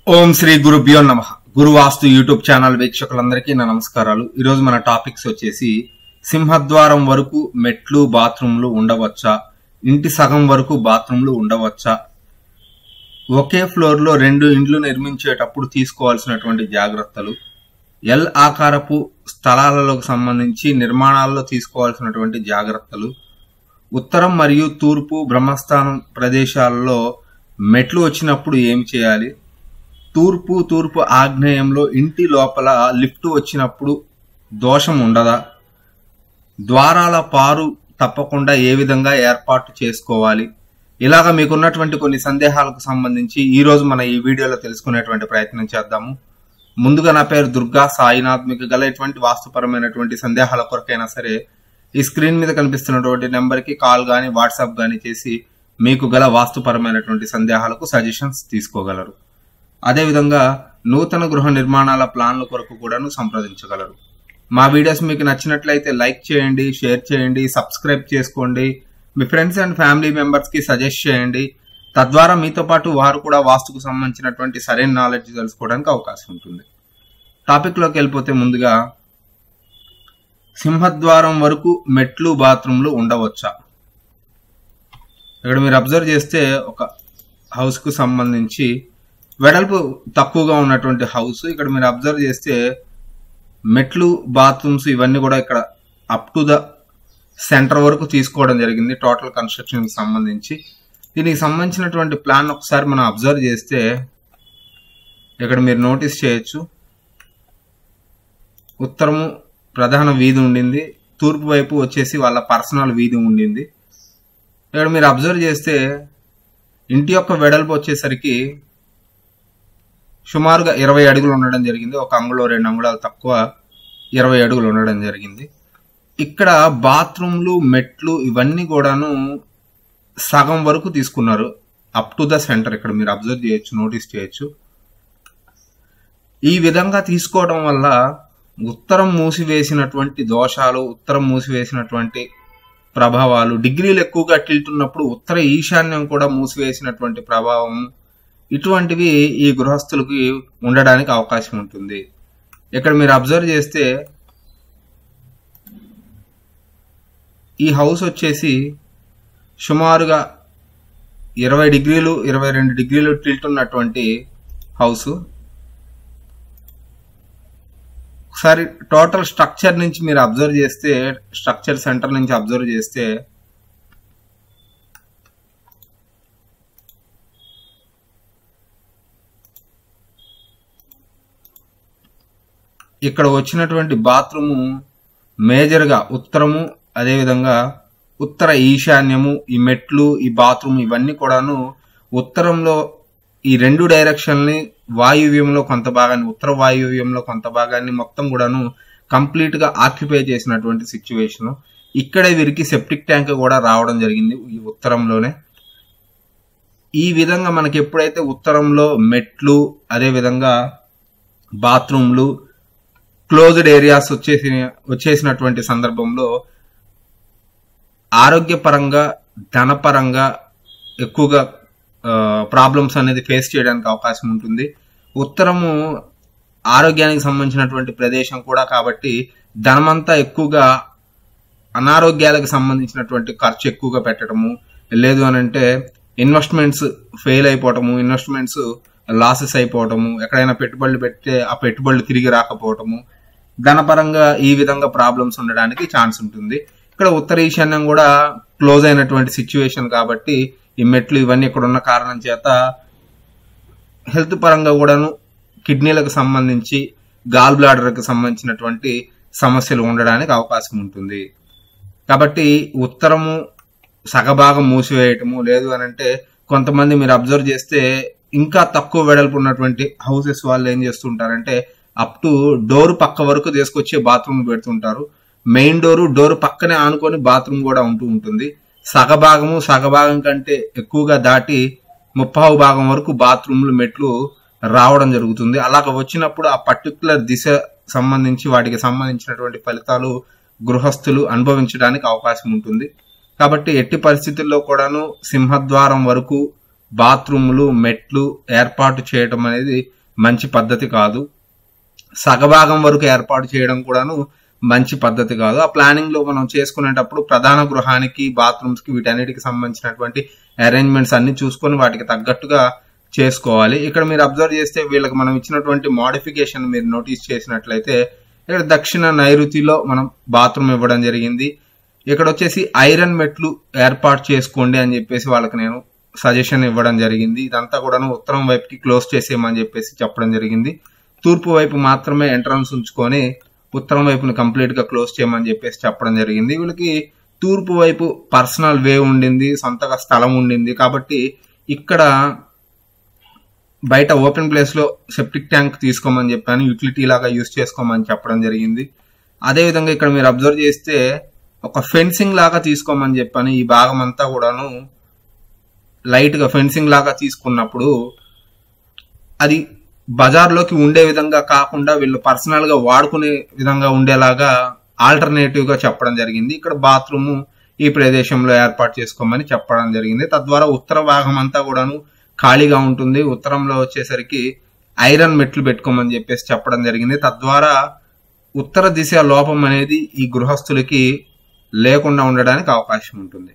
ఓం శ్రీ గురుభ్యో నమ గురువాస్తు YouTube channel వీక్షకులందరికీ నా నమస్కారాలు ఈరోజు మన టాపిక్స్ వచ్చేసి సింహద్వారం వరకు మెట్లు బాత్రూమ్లు ఉండవచ్చా ఇంటి సగం వరకు బాత్రూమ్లు ఉండవచ్చా ఒకే ఫ్లోర్ లో రెండు ఇండ్లు నిర్మించేటప్పుడు తీసుకోవాల్సినటువంటి జాగ్రత్తలు ఎల్ ఆకారపు స్థలాలకు సంబంధించి నిర్మాణాల్లో తీసుకోవాల్సినటువంటి జాగ్రత్తలు ఉత్తరం మరియు తూర్పు బ్రహ్మస్థానం ప్రదేశాలలో మెట్లు వచ్చినప్పుడు ఏం చేయాలి తూర్పు తూర్పు ఆగ్నేయంలో ఇంటి లోపల లిఫ్ట్ వచ్చినప్పుడు దోషం ఉండదా ద్వారాల పారు తప్పకుండా ఏ విధంగా ఏర్పాటు చేసుకోవాలి ఇలాగ మీకున్నటువంటి కొన్ని సందేహాలకు సంబంధించి ఈ రోజు మన ఈ వీడియోలో తెలుసుకునేటువంటి ప్రయత్నం చేద్దాము ముందుగా నా పేరు దుర్గా సాయినాథ్ మీకు గల ఎటువంటి వాస్తుపరమైనటువంటి సందేహాల కొరకైనా సరే ఈ స్క్రీన్ మీద కనిపిస్తున్నటువంటి నెంబర్కి కాల్ కానీ వాట్సాప్ కానీ చేసి మీకు గల వాస్తుపరమైనటువంటి సందేహాలకు సజెషన్స్ తీసుకోగలరు అదేవిధంగా నూతన గృహ నిర్మాణాల ప్లాన్ల కొరకు కూడాను సంప్రదించగలరు మా వీడియోస్ మీకు నచ్చినట్లయితే లైక్ చేయండి షేర్ చేయండి సబ్స్క్రైబ్ చేసుకోండి మీ ఫ్రెండ్స్ అండ్ ఫ్యామిలీ మెంబర్స్ కి సజెస్ట్ చేయండి తద్వారా మీతో పాటు వారు కూడా వాస్తుకు సంబంధించినటువంటి సరైన నాలెడ్జ్ తెలుసుకోవడానికి అవకాశం ఉంటుంది టాపిక్ లోకి వెళ్ళిపోతే ముందుగా సింహద్వారం వరకు మెట్లు బాత్రూమ్లు ఉండవచ్చా ఇక్కడ మీరు అబ్జర్వ్ చేస్తే ఒక హౌస్ కు సంబంధించి వెడల్పు తక్కువగా ఉన్నటువంటి హౌస్ ఇక్కడ మీరు అబ్జర్వ్ చేస్తే మెట్లు బాత్రూమ్స్ ఇవన్నీ కూడా ఇక్కడ అప్ టు ద సెంటర్ వరకు తీసుకోవడం జరిగింది టోటల్ కన్స్ట్రక్షన్ కి సంబంధించి దీనికి సంబంధించినటువంటి ప్లాన్ ఒకసారి మనం అబ్జర్వ్ చేస్తే ఇక్కడ మీరు నోటీస్ చేయొచ్చు ఉత్తరము ప్రధాన వీధి ఉండింది తూర్పు వైపు వచ్చేసి వాళ్ళ పర్సనల్ వీధి ఉండింది ఇక్కడ మీరు అబ్జర్వ్ చేస్తే ఇంటి యొక్క వెడల్పు వచ్చేసరికి సుమారుగా ఇరవై అడుగులు ఉండడం జరిగింది ఒక అంగుళం రెండు అంగుళాలు తక్కువ ఇరవై అడుగులు ఉండడం జరిగింది ఇక్కడ బాత్రూమ్లు మెట్లు ఇవన్నీ కూడాను సగం వరకు తీసుకున్నారు అప్ టు ద సెంటర్ ఇక్కడ మీరు అబ్జర్వ్ చేయొచ్చు నోటీస్ చేయొచ్చు ఈ విధంగా తీసుకోవడం వల్ల ఉత్తరం మూసివేసినటువంటి దోషాలు ఉత్తరం మూసివేసినటువంటి ప్రభావాలు డిగ్రీలు ఎక్కువగా టిల్ట్ ఉన్నప్పుడు ఉత్తర ఈశాన్యం కూడా మూసివేసినటువంటి ప్రభావం ఇటువంటివి ఈ గృహస్థులకి ఉండడానికి అవకాశం ఉంటుంది ఇక్కడ మీరు అబ్జర్వ్ చేస్తే ఈ హౌస్ వచ్చేసి సుమారుగా ఇరవై డిగ్రీలు ఇరవై రెండు డిగ్రీలు టిల్ట్ ఉన్నటువంటి హౌస్ ఒకసారి టోటల్ స్ట్రక్చర్ నుంచి మీరు అబ్జర్వ్ చేస్తే స్ట్రక్చర్ సెంటర్ నుంచి అబ్జర్వ్ చేస్తే ఇక్కడ వచ్చినటువంటి బాత్రూము మేజర్గా ఉత్తరము అదేవిధంగా ఉత్తర ఈశాన్యము ఈ మెట్లు ఈ బాత్రూమ్ ఇవన్నీ కూడాను ఉత్తరంలో ఈ రెండు డైరెక్షన్ని వాయువ్యంలో కొంత భాగాన్ని ఉత్తర వాయువ్యంలో కొంత భాగాన్ని మొత్తం కూడాను కంప్లీట్ గా ఆక్యుపై చేసినటువంటి సిచ్యువేషన్ ఇక్కడే వీరికి సెప్టిక్ ట్యాంక్ కూడా రావడం జరిగింది ఈ ఉత్తరంలోనే ఈ విధంగా మనకి ఎప్పుడైతే ఉత్తరంలో మెట్లు అదే విధంగా బాత్రూమ్లు క్లోజ్డ్ ఏరియాస్ వచ్చేసి వచ్చేసినటువంటి సందర్భంలో ఆరోగ్యపరంగా ధనపరంగా ఎక్కువగా ప్రాబ్లమ్స్ అనేది ఫేస్ చేయడానికి అవకాశం ఉంటుంది ఉత్తరము ఆరోగ్యానికి సంబంధించినటువంటి ప్రదేశం కూడా కాబట్టి ధనమంతా ఎక్కువగా అనారోగ్యాలకు సంబంధించినటువంటి ఖర్చు ఎక్కువగా పెట్టడము లేదు అని అంటే ఇన్వెస్ట్మెంట్స్ ఫెయిల్ అయిపోవటము ఇన్వెస్ట్మెంట్స్ లాసెస్ అయిపోవటము ఎక్కడైనా పెట్టుబడులు పెడితే ఆ పెట్టుబడులు తిరిగి రాకపోవటము ధనపరంగా ఈ విధంగా ప్రాబ్లమ్స్ ఉండడానికి ఛాన్స్ ఉంటుంది ఇక్కడ ఉత్తర ఈశాన్యం కూడా క్లోజ్ అయినటువంటి సిచ్యువేషన్ కాబట్టి ఈ మెట్లు ఇవన్నీ ఇక్కడ ఉన్న కారణం చేత హెల్త్ పరంగా కూడాను కిడ్నీలకు సంబంధించి గాల్ బ్లాడర్కి సంబంధించినటువంటి సమస్యలు ఉండడానికి అవకాశం ఉంటుంది కాబట్టి ఉత్తరము సగభాగం మూసివేయటము లేదు అని అంటే కొంతమంది మీరు అబ్జర్వ్ చేస్తే ఇంకా తక్కువ వెడల్పు ఉన్నటువంటి హౌసెస్ వాళ్ళు ఏం చేస్తుంటారంటే అప్ టు డోర్ పక్క వరకు తీసుకొచ్చి బాత్రూమ్ పెడుతుంటారు మెయిన్ డోరు డోర్ పక్కనే ఆనుకొని బాత్రూమ్ కూడా ఉంటూ ఉంటుంది సగభాగము సగభాగం కంటే ఎక్కువగా దాటి ముప్పావు భాగం వరకు బాత్రూమ్లు మెట్లు రావడం జరుగుతుంది అలాగ వచ్చినప్పుడు ఆ పర్టికులర్ దిశ సంబంధించి వాటికి సంబంధించినటువంటి ఫలితాలు గృహస్థులు అనుభవించడానికి అవకాశం ఉంటుంది కాబట్టి ఎట్టి పరిస్థితుల్లో కూడాను సింహద్వారం వరకు బాత్రూములు మెట్లు ఏర్పాటు చేయటం అనేది మంచి పద్ధతి కాదు సగభాగం వరకు ఏర్పాటు చేయడం కూడాను మంచి పద్ధతి కాదు ఆ ప్లానింగ్ లో మనం చేసుకునేటప్పుడు ప్రధాన గృహానికి బాత్రూమ్స్ కి వీటన్నిటికి సంబంధించినటువంటి అరేంజ్మెంట్స్ అన్ని చూసుకొని వాటికి తగ్గట్టుగా చేసుకోవాలి ఇక్కడ మీరు అబ్జర్వ్ చేస్తే వీళ్ళకి మనం ఇచ్చినటువంటి మోడిఫికేషన్ మీరు నోటీస్ చేసినట్లయితే ఇక్కడ దక్షిణ నైరుతిలో మనం బాత్రూమ్ ఇవ్వడం జరిగింది ఇక్కడ వచ్చేసి ఐరన్ మెట్లు ఏర్పాటు చేసుకోండి అని చెప్పేసి వాళ్ళకి నేను సజెషన్ ఇవ్వడం జరిగింది ఇదంతా కూడాను ఉత్తరం వైపుకి క్లోజ్ చేసేయమని చెప్పేసి చెప్పడం జరిగింది తూర్పు వైపు మాత్రమే ఎంట్రన్స్ ఉంచుకొని ఉత్తరం వైపుని కంప్లీట్ గా క్లోజ్ చేయమని చెప్పేసి చెప్పడం జరిగింది వీళ్ళకి తూర్పు వైపు పర్సనల్ వే ఉండింది సొంతగా స్థలం ఉండింది కాబట్టి ఇక్కడ బయట ఓపెన్ ప్లేస్ లో సెప్టిక్ ట్యాంక్ తీసుకోమని చెప్పాను యూటిలిటీ లాగా యూజ్ చేసుకోమని చెప్పడం జరిగింది అదే విధంగా ఇక్కడ మీరు అబ్జర్వ్ చేస్తే ఒక ఫెన్సింగ్ లాగా తీసుకోమని చెప్పాను ఈ భాగం అంతా కూడాను లైట్ గా ఫెన్సింగ్ లాగా తీసుకున్నప్పుడు అది బజార్లోకి ఉండే విధంగా కాకుండా వీళ్ళు పర్సనల్ గా వాడుకునే విధంగా ఉండేలాగా ఆల్టర్నేటివ్ గా చెప్పడం జరిగింది ఇక్కడ బాత్రూమ్ ఈ ప్రదేశంలో ఏర్పాటు చేసుకోమని చెప్పడం జరిగింది తద్వారా ఉత్తర భాగం అంతా కూడాను ఖాళీగా ఉంటుంది ఉత్తరంలో వచ్చేసరికి ఐరన్ మెట్లు పెట్టుకోమని చెప్పేసి చెప్పడం జరిగింది తద్వారా ఉత్తర దిశ లోపం అనేది ఈ గృహస్థులకి లేకుండా ఉండడానికి అవకాశం ఉంటుంది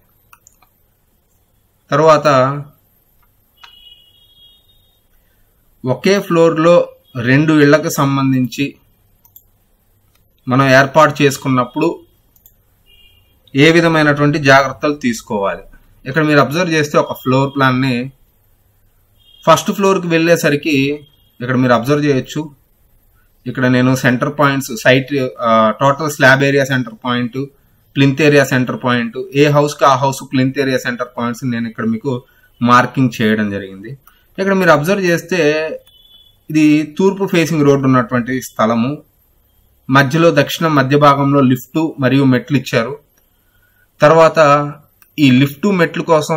తర్వాత ఒకే ఫ్లోర్లో రెండు ఇళ్లకు సంబంధించి మనం ఏర్పాటు చేసుకున్నప్పుడు ఏ విధమైనటువంటి జాగ్రత్తలు తీసుకోవాలి ఇక్కడ మీరు అబ్జర్వ్ చేస్తే ఒక ఫ్లోర్ ప్లాన్ని ఫస్ట్ ఫ్లోర్కి వెళ్ళేసరికి ఇక్కడ మీరు అబ్జర్వ్ చేయొచ్చు ఇక్కడ నేను centre points site total slab area centre point plinth area centre point ఏ హౌస్ కి ఆ house plinth area centre points నేను ఇక్కడ మీకు మార్కింగ్ చేయడం జరిగింది ఇక్కడ మీరు అబ్జర్వ్ చేస్తే ఇది తూర్పు ఫేసింగ్ రోడ్డు ఉన్నటువంటి స్థలము మధ్యలో దక్షిణ మధ్య భాగంలో లిఫ్ట్ మరియు మెట్లు ఇచ్చారు తర్వాత ఈ లిఫ్ట్ మెట్లు కోసం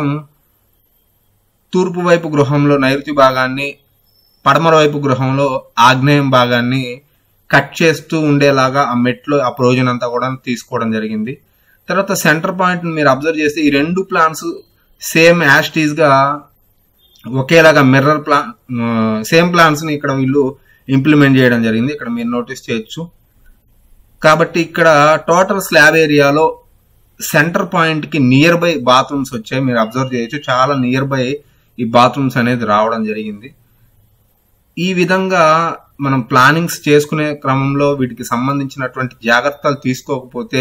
తూర్పు వైపు గృహంలో నైరుతి భాగాన్ని పడమర వైపు గృహంలో ఆగ్నేయం భాగాన్ని కట్ చేస్తూ ఉండేలాగా ఆ మెట్లు ఆ ప్రయోజనం అంతా కూడా తీసుకోవడం జరిగింది తర్వాత సెంటర్ పాయింట్ మీరు అబ్జర్వ్ చేస్తే ఈ రెండు ప్లాన్స్ సేమ్ యాస్టీజ్ గా ఒకేలాగా మిర్రర్ ప్లాన్ సేమ్ ప్లాన్స్ ని ఇక్కడ వీళ్ళు ఇంప్లిమెంట్ చేయడం జరిగింది ఇక్కడ మీరు నోటీస్ చేయొచ్చు కాబట్టి ఇక్కడ టోటల్ స్లాబ్ ఏరియాలో సెంటర్ పాయింట్ కి నియర్ బై బాత్రూమ్స్ వచ్చాయి మీరు అబ్జర్వ్ చేయొచ్చు చాలా నియర్ బై ఈ బాత్రూమ్స్ అనేది రావడం జరిగింది ఈ విధంగా మనం ప్లానింగ్స్ చేసుకునే క్రమంలో వీటికి సంబంధించినటువంటి జాగ్రత్తలు తీసుకోకపోతే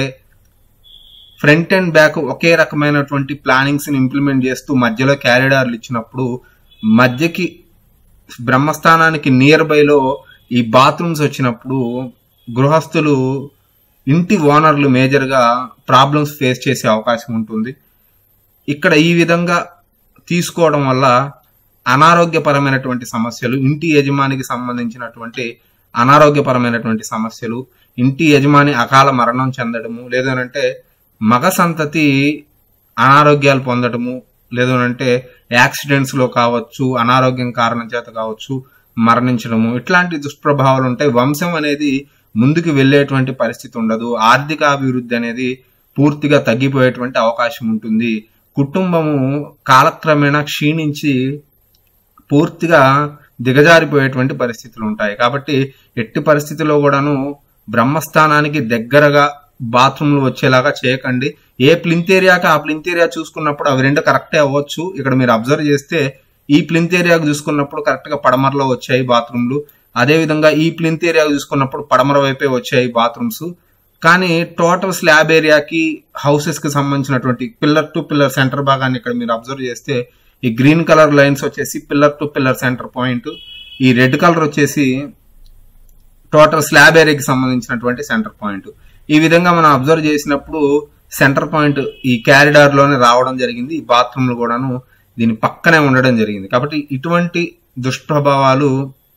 ఫ్రంట్ అండ్ బ్యాక్ ఒకే రకమైనటువంటి ప్లానింగ్స్ ని ఇంప్లిమెంట్ చేస్తూ మధ్యలో క్యారిడార్లు ఇచ్చినప్పుడు మధ్యకి బ్రహ్మస్థానానికి నియర్ బైలో ఈ బాత్రూమ్స్ వచ్చినప్పుడు గృహస్థులు ఇంటి ఓనర్లు మేజర్గా ప్రాబ్లమ్స్ ఫేస్ చేసే అవకాశం ఉంటుంది ఇక్కడ ఈ విధంగా తీసుకోవడం వల్ల అనారోగ్యపరమైనటువంటి సమస్యలు ఇంటి యజమానికి సంబంధించినటువంటి అనారోగ్యపరమైనటువంటి సమస్యలు ఇంటి యజమాని అకాల మరణం చెందడము లేదనంటే మగ సంతతి అనారోగ్యాలు పొందడము లేదనంటే యాక్సిడెంట్స్ లో కావచ్చు అనారోగ్యం కారణం చేత కావచ్చు మరణించడము ఇట్లాంటి దుష్ప్రభావాలు ఉంటాయి వంశం అనేది ముందుకు వెళ్ళేటువంటి పరిస్థితి ఉండదు ఆర్థిక అభివృద్ధి అనేది పూర్తిగా తగ్గిపోయేటువంటి అవకాశం ఉంటుంది కుటుంబము కాలక్రమేణా క్షీణించి పూర్తిగా దిగజారిపోయేటువంటి పరిస్థితులు ఉంటాయి కాబట్టి ఎట్టి పరిస్థితిలో కూడాను బ్రహ్మస్థానానికి దగ్గరగా బాత్రూమ్లు వచ్చేలాగా చేయకండి ఏ ప్లింత్ ఏరియాకి ఆ ప్లింత్ ఏరియా చూసుకున్నప్పుడు అవి రెండు కరెక్టే అవ్వచ్చు ఇక్కడ మీరు అబ్జర్వ్ చేస్తే ఈ ప్లింత్ ఏరియాకు చూసుకున్నప్పుడు కరెక్ట్ గా పడమరలో వచ్చాయి బాత్రూమ్లు అదే విధంగా ఈ ప్లింత్ ఏరియా చూసుకున్నప్పుడు పడమర వైపే వచ్చాయి బాత్రూమ్స్ కానీ టోటల్ స్లాబ్ ఏరియాకి హౌసెస్ కి సంబంధించినటువంటి పిల్లర్ టు పిల్లర్ సెంటర్ భాగాన్ని ఇక్కడ మీరు అబ్జర్వ్ చేస్తే ఈ గ్రీన్ కలర్ లైన్స్ వచ్చేసి pillar to pillar centre point ఈ రెడ్ కలర్ వచ్చేసి టోటల్ స్లాబ్ ఏరియాకి సంబంధించినటువంటి సెంటర్ పాయింట్ ఈ విధంగా మనం అబ్జర్వ్ చేసినప్పుడు సెంటర్ పాయింట్ ఈ క్యారిడార్ లోనే రావడం జరిగింది ఈ బాత్రూమ్లు కూడాను దీని పక్కనే ఉండడం జరిగింది కాబట్టి ఇటువంటి దుష్ప్రభావాలు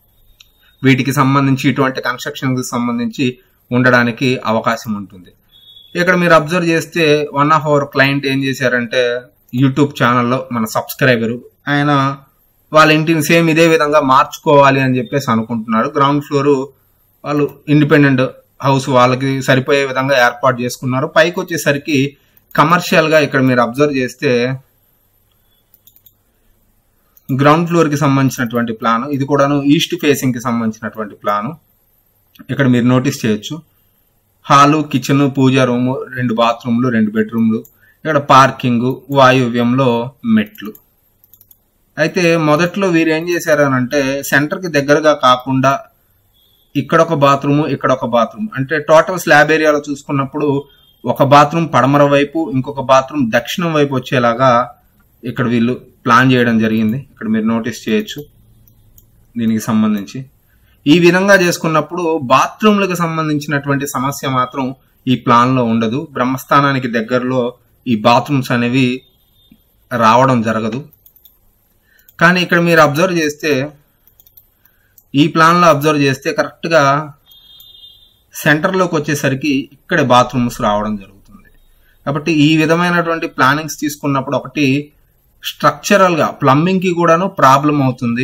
వీటికి సంబంధించి ఇటువంటి కన్స్ట్రక్షన్ కి సంబంధించి ఉండడానికి అవకాశం ఉంటుంది ఇక్కడ మీరు అబ్జర్వ్ చేస్తే వన్ ఆఫ్ అవర్ క్లయింట్ ఏం చేశారంటే యూట్యూబ్ ఛానల్లో మన సబ్స్క్రైబర్ ఆయన వాళ్ళ ఇంటిని సేమ్ ఇదే విధంగా మార్చుకోవాలి అని చెప్పేసి అనుకుంటున్నారు గ్రౌండ్ ఫ్లోర్ వాళ్ళు ఇండిపెండెంట్ హౌస్ వాళ్ళకి సరిపోయే విధంగా ఏర్పాటు చేసుకున్నారు పైకి వచ్చేసరికి కమర్షియల్ గా ఇక్కడ మీరు అబ్జర్వ్ చేస్తే గ్రౌండ్ ఫ్లోర్ కి సంబంధించినటువంటి ప్లాన్ ఇది కూడాను ఈస్ట్ ఫేసింగ్ కి సంబంధించినటువంటి ప్లాన్ ఇక్కడ మీరు నోటీస్ చేయొచ్చు హాలు కిచెన్ పూజా రూమ్ రెండు బాత్రూమ్లు రెండు బెడ్రూమ్లు ఇక్కడ పార్కింగ్ వాయువ్యంలో మెట్లు అయితే మొదట్లో వీరు ఏం చేశారు అని అంటే సెంటర్ కి దగ్గరగా కాకుండా ఇక్కడ ఒక బాత్రూమ్ ఇక్కడ ఒక బాత్రూమ్ అంటే టోటల్ స్లాబ్ ఏరియాలో చూసుకున్నప్పుడు ఒక బాత్రూమ్ పడమర వైపు ఇంకొక బాత్రూమ్ దక్షిణం వైపు వచ్చేలాగా ఇక్కడ వీళ్ళు ప్లాన్ చేయడం జరిగింది ఇక్కడ మీరు నోటీస్ చేయొచ్చు దీనికి సంబంధించి ఈ విధంగా చేసుకున్నప్పుడు బాత్రూమ్లకు సంబంధించినటువంటి సమస్య మాత్రం ఈ ప్లాన్ లో ఉండదు బ్రహ్మస్థానానికి దగ్గరలో ఈ బాత్రూమ్స్ అనేవి రావడం జరగదు కానీ ఇక్కడ మీరు అబ్జర్వ్ చేస్తే ఈ ప్లాన్ లో అబ్జర్వ్ చేస్తే కరెక్ట్ గా సెంటర్ లోకి వచ్చేసరికి ఇక్కడే బాత్రూమ్స్ రావడం జరుగుతుంది కాబట్టి ఈ విధమైనటువంటి ప్లానింగ్స్ తీసుకున్నప్పుడు ఒకటి స్ట్రక్చరల్ గా ప్లంబింగ్ కి కూడాను ప్రాబ్లం అవుతుంది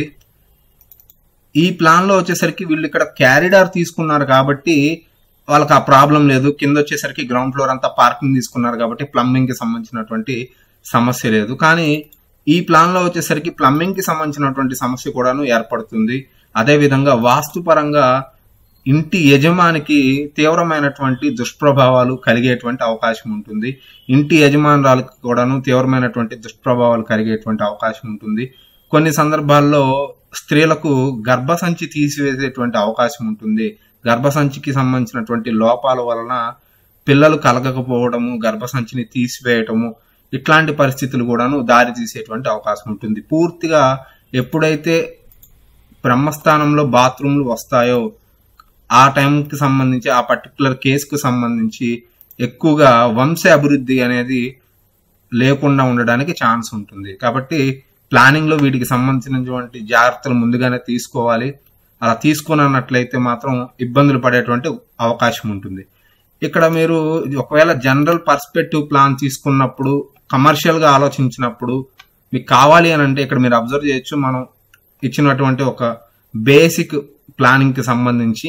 ఈ ప్లాన్ లో వచ్చేసరికి వీళ్ళు ఇక్కడ క్యారిడార్ తీసుకున్నారు కాబట్టి వాళ్ళకి ఆ ప్రాబ్లం లేదు కింద వచ్చేసరికి గ్రౌండ్ ఫ్లోర్ అంతా పార్కింగ్ తీసుకున్నారు కాబట్టి ప్లంబింగ్ కి సంబంధించినటువంటి సమస్య లేదు కానీ ఈ ప్లాన్ లో వచ్చేసరికి ప్లంబింగ్ కి సంబంధించినటువంటి సమస్య కూడాను ఏర్పడుతుంది అదే విధంగా వాస్తుపరంగా ఇంటి యజమానికి తీవ్రమైనటువంటి దుష్ప్రభావాలు కలిగేటువంటి అవకాశం ఉంటుంది ఇంటి యజమానురాలకు కూడాను తీవ్రమైనటువంటి దుష్ప్రభావాలు కలిగేటువంటి అవకాశం ఉంటుంది కొన్ని సందర్భాల్లో స్త్రీలకు గర్భసంచి తీసివేసేటువంటి అవకాశం ఉంటుంది గర్భసంచికి సంబంధించినటువంటి లోపాల వలన పిల్లలు కలగకపోవడము గర్భసంచిని తీసివేయటము ఇట్లాంటి పరిస్థితులు కూడాను దారి తీసేటువంటి అవకాశం ఉంటుంది పూర్తిగా ఎప్పుడైతే బ్రహ్మస్థానంలో బాత్రూమ్లు వస్తాయో ఆ టైంకి సంబంధించి ఆ పర్టికులర్ కేసుకు సంబంధించి ఎక్కువగా వంశ అభివృద్ధి అనేది లేకుండా ఉండడానికి ఛాన్స్ ఉంటుంది కాబట్టి ప్లానింగ్ లో వీటికి సంబంధించినటువంటి జాగ్రత్తలు ముందుగానే తీసుకోవాలి అలా తీసుకున్నట్లయితే మాత్రం ఇబ్బందులు పడేటువంటి అవకాశం ఉంటుంది ఇక్కడ మీరు ఒకవేళ జనరల్ పర్స్పెక్టివ్ ప్లాన్ తీసుకున్నప్పుడు కమర్షియల్ గా ఆలోచించినప్పుడు మీకు కావాలి అని అంటే ఇక్కడ మీరు అబ్జర్వ్ చేయొచ్చు మనం ఇచ్చినటువంటి ఒక బేసిక్ ప్లానింగ్ కి సంబంధించి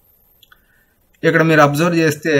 ఇక్కడ మీరు అబ్జర్వ్ చేస్తే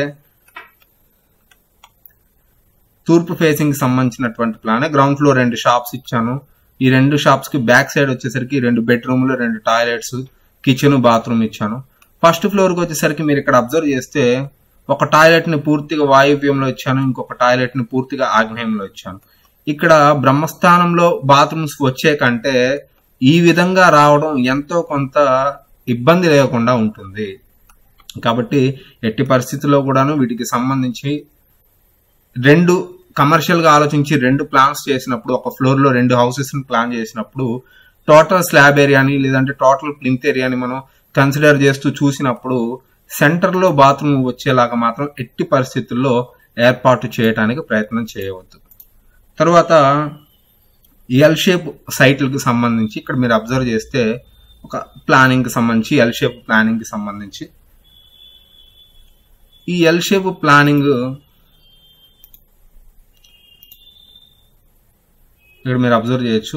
తూర్పు ఫేసింగ్ కి సంబంధించినటువంటి ప్లాన్ గ్రౌండ్ ఫ్లోర్ రెండు షాప్స్ ఇచ్చాను ఈ రెండు షాప్స్ కి బ్యాక్ సైడ్ వచ్చేసరికి రెండు బెడ్రూమ్లు రెండు టాయిలెట్స్ కిచెన్ బాత్రూమ్ ఇచ్చాను ఫస్ట్ ఫ్లోర్ కి వచ్చేసరికి మీరు ఇక్కడ అబ్జర్వ్ చేస్తే ఒక టాయిలెట్ ని పూర్తిగా వాయువ్యంలో ఇచ్చాను ఇంకొక టాయిలెట్ ని పూర్తిగా ఆగ్నేయంలో ఇచ్చాను ఇక్కడ బ్రహ్మస్థానంలో బాత్రూమ్స్ వచ్చే కంటే ఈ విధంగా రావడం ఎంతో కొంత ఇబ్బంది లేకుండా ఉంటుంది కాబట్టి ఎట్టి పరిస్థితుల్లో కూడాను వీటికి సంబంధించి రెండు కమర్షియల్ గా ఆలోచించి రెండు ప్లాన్స్ చేసినప్పుడు ఒక ఫ్లోర్ లో రెండు హౌసెస్ ని ప్లాన్ చేసినప్పుడు టోటల్ స్లాబ్ ఏరియాని లేదంటే టోటల్ ప్లింత్ ఏరియాని మనం కన్సిడర్ చేస్తూ చూసినప్పుడు సెంటర్ లో బాత్రూమ్ వచ్చేలాగా మాత్రం ఎట్టి పరిస్థితుల్లో ఏర్పాటు చేయడానికి ప్రయత్నం చేయవద్దు తర్వాత ఎల్ షేప్ సైట్లకు సంబంధించి ఇక్కడ మీరు అబ్జర్వ్ చేస్తే ఒక ప్లానింగ్ కి సంబంధించి ఎల్ షేప్ ప్లానింగ్ కి సంబంధించి ఈ ఎల్ షేప్ ప్లానింగ్ ఇక్కడ మీరు అబ్జర్వ్ చేయొచ్చు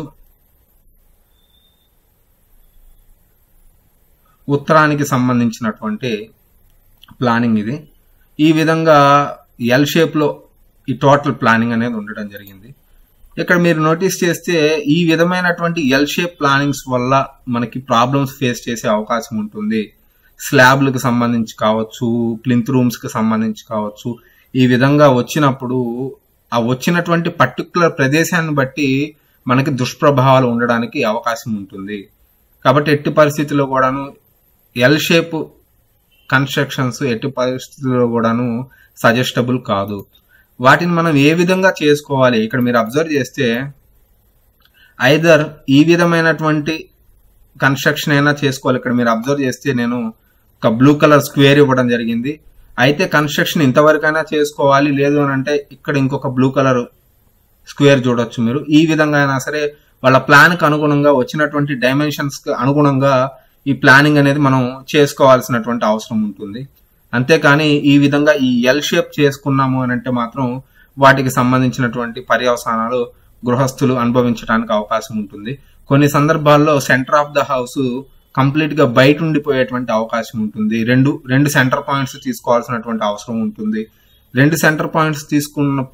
ఉత్తరానికి సంబంధించినటువంటి ప్లానింగ్ ఇది ఈ విధంగా ఎల్ షేప్ లో ఈ టోటల్ ప్లానింగ్ అనేది ఉండడం జరిగింది ఇక్కడ మీరు నోటీస్ చేస్తే ఈ విధమైనటువంటి ఎల్ షేప్ ప్లానింగ్స్ వల్ల మనకి ప్రాబ్లమ్స్ ఫేస్ చేసే అవకాశం ఉంటుంది స్లాబ్లకు సంబంధించి కావచ్చు ప్లింత్ రూమ్స్ కి సంబంధించి కావచ్చు ఈ విధంగా వచ్చినప్పుడు ఆ వచ్చినటువంటి పర్టికులర్ ప్రదేశాన్ని బట్టి మనకి దుష్ప్రభావాలు ఉండడానికి అవకాశం ఉంటుంది కాబట్టి ఎట్టి పరిస్థితుల్లో కూడాను ఎల్ షేప్ కన్స్ట్రక్షన్స్ ఎట్టి పరిస్థితుల్లో కూడాను సజెస్టబుల్ కాదు వాటిని మనం ఏ విధంగా చేసుకోవాలి ఇక్కడ మీరు అబ్జర్వ్ చేస్తే ఐదర్ ఈ విధమైనటువంటి కన్స్ట్రక్షన్ అయినా చేసుకోవాలి ఇక్కడ మీరు అబ్జర్వ్ చేస్తే నేను ఒక బ్లూ కలర్ స్క్వేర్ ఇవ్వడం జరిగింది అయితే కన్స్ట్రక్షన్ ఇంతవరకైనా చేసుకోవాలి లేదు అని అంటే ఇక్కడ ఇంకొక బ్లూ కలర్ స్క్వేర్ చూడొచ్చు మీరు ఈ విధంగా అయినా సరే వాళ్ళ ప్లాన్ కి అనుగుణంగా వచ్చినటువంటి డైమెన్షన్స్ కి అనుగుణంగా ఈ ప్లానింగ్ అనేది మనం చేసుకోవాల్సినటువంటి అవసరం ఉంటుంది అంతేకాని ఈ విధంగా ఈ ఎల్ షేప్ చేసుకున్నాము అని అంటే మాత్రం వాటికి సంబంధించినటువంటి పర్యవసానాలు గృహస్థులు అనుభవించడానికి అవకాశం ఉంటుంది కొన్ని సందర్భాల్లో centre of the house complete గా బయట ఉండిపోయేటువంటి అవకాశం ఉంటుంది రెండు రెండు సెంటర్ పాయింట్స్ తీసుకోవాల్సినటువంటి అవసరం ఉంటుంది రెండు సెంటర్ పాయింట్స్ తీసుకున్నప్పుడు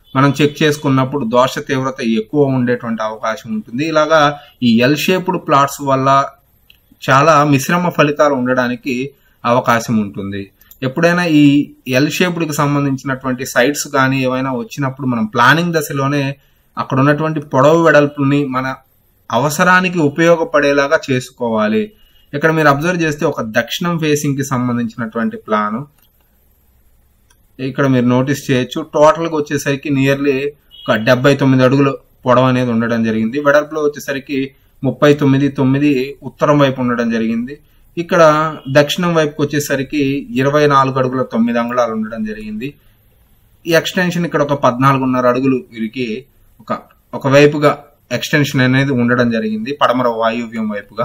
మనం చెక్ చేసుకున్నప్పుడు దోష తీవ్రత ఎక్కువ ఉండేటువంటి అవకాశం ఉంటుంది ఇలాగా ఈ ఎల్ షేప్డ్ ప్లాట్స్ వల్ల చాలా మిశ్రమ ఫలితాలు ఉండడానికి అవకాశం ఉంటుంది ఎప్పుడైనా ఈ ఎల్ షేప్డ్కి సంబంధించినటువంటి సైట్స్ కానీ ఏవైనా వచ్చినప్పుడు మనం ప్లానింగ్ దశలోనే అక్కడ ఉన్నటువంటి పొడవు వెడల్పుని మన అవసరానికి ఉపయోగపడేలాగా చేసుకోవాలి ఇక్కడ మీరు అబ్జర్వ్ చేస్తే ఒక దక్షిణం ఫేసింగ్ కి సంబంధించినటువంటి ప్లాన్ ఇక్కడ మీరు నోటీస్ చేయొచ్చు టోటల్ గా వచ్చేసరికి నియర్లీ ఒక డెబ్బై తొమ్మిది అడుగులు పొడవు అనేది ఉండడం జరిగింది వెడల్పులో వచ్చేసరికి ముప్పై తొమ్మిది తొమ్మిది ఉత్తరం వైపు ఉండడం జరిగింది ఇక్కడ దక్షిణం వైపుకి వచ్చేసరికి ఇరవై నాలుగు అడుగుల తొమ్మిది అంగుళాలు ఉండడం జరిగింది ఈ ఎక్స్టెన్షన్ ఇక్కడ ఒక పద్నాలుగున్నర అడుగులు వీరికి ఒక ఒక వైపుగా ఎక్స్టెన్షన్ అనేది ఉండడం జరిగింది పడమర వాయువ్యం వైపుగా